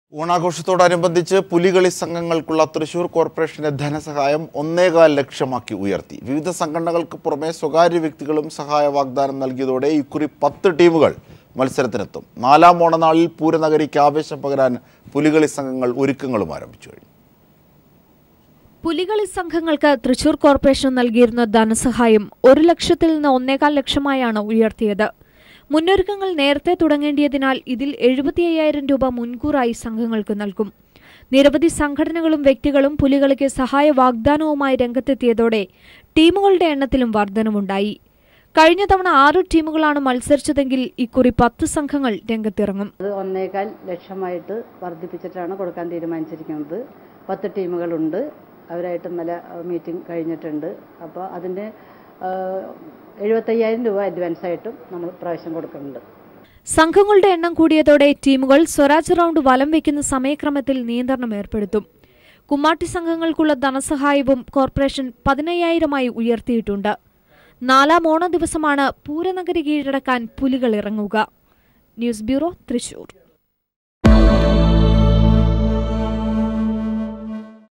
ഓണാഘോഷത്തോടനുബന്ധിച്ച് പുലികളി സംഘങ്ങൾക്കുള്ള തൃശൂർ കോർപ്പറേഷന്റെ ധനസഹായം ഒന്നേകാൽ ലക്ഷമാക്കി ഉയർത്തി വിവിധ സംഘടനകൾക്ക് പുറമെ സ്വകാര്യ വ്യക്തികളും സഹായ വാഗ്ദാനം നൽകിയതോടെ ഇക്കുറി പത്ത് ടീമുകൾ മത്സരത്തിനെത്തും നാലാം ഓണനാളിൽ പൂരനഗരിക്ക് ആവേശം പകരാൻ പുലികളി സംഘങ്ങൾ ഒരുക്കങ്ങളും ആരംഭിച്ചു കഴിഞ്ഞു പുലികളി സംഘങ്ങൾക്ക് തൃശൂർ കോർപ്പറേഷൻ നൽകിയിരുന്ന ധനസഹായം ഒരു ലക്ഷത്തിൽ നിന്ന് ഒന്നേകാൽ ലക്ഷമായാണ് ഉയർത്തിയത് മുന്നൊരുക്കങ്ങൾ നേരത്തെ തുടങ്ങേണ്ടിയതിനാൽ ഇതിൽ എഴുപത്തി അയ്യായിരം രൂപ മുൻകൂറായി സംഘങ്ങൾക്ക് നൽകും നിരവധി സംഘടനകളും വ്യക്തികളും പുലികളിക്ക് സഹായ വാഗ്ദാനവുമായി രംഗത്തെത്തിയതോടെ ടീമുകളുടെ എണ്ണത്തിലും വർധനവുണ്ടായി കഴിഞ്ഞ തവണ ആറ് ടീമുകളാണ് മത്സരിച്ചതെങ്കിൽ ഇക്കുറി പത്ത് സംഘങ്ങൾ രംഗത്തിറങ്ങും അത് ഒന്നേകാൽ ലക്ഷമായിട്ട് വർദ്ധിപ്പിച്ചിട്ടാണ് കൊടുക്കാൻ തീരുമാനിച്ചിരിക്കുന്നത് പത്ത് ടീമുകളുണ്ട് അവരായിട്ട് ഇന്നലെ മീറ്റിംഗ് കഴിഞ്ഞിട്ടുണ്ട് അപ്പോൾ അതിൻ്റെ എഴുപത്തയ്യായിരം രൂപ അഡ്വാൻസ് ആയിട്ടും നമ്മൾ പ്രാവശ്യം കൊടുക്കുന്നുണ്ട് സംഘങ്ങളുടെ എണ്ണം കൂടിയതോടെ ടീമുകൾ സ്വരാജ് റൗണ്ട് വലം വയ്ക്കുന്ന സമയക്രമത്തിൽ നിയന്ത്രണം ഏർപ്പെടുത്തും കുമ്മാട്ടി സംഘങ്ങൾക്കുള്ള ധനസഹായവും കോർപ്പറേഷൻ പതിനയ്യായിരമായി ഉയർത്തിയിട്ടുണ്ട് നാലാം ഓണ ദിവസമാണ് പൂരനഗരി കീഴടക്കാൻ പുലികൾ ഇറങ്ങുക ന്യൂസ് ബ്യൂറോ തൃശൂർ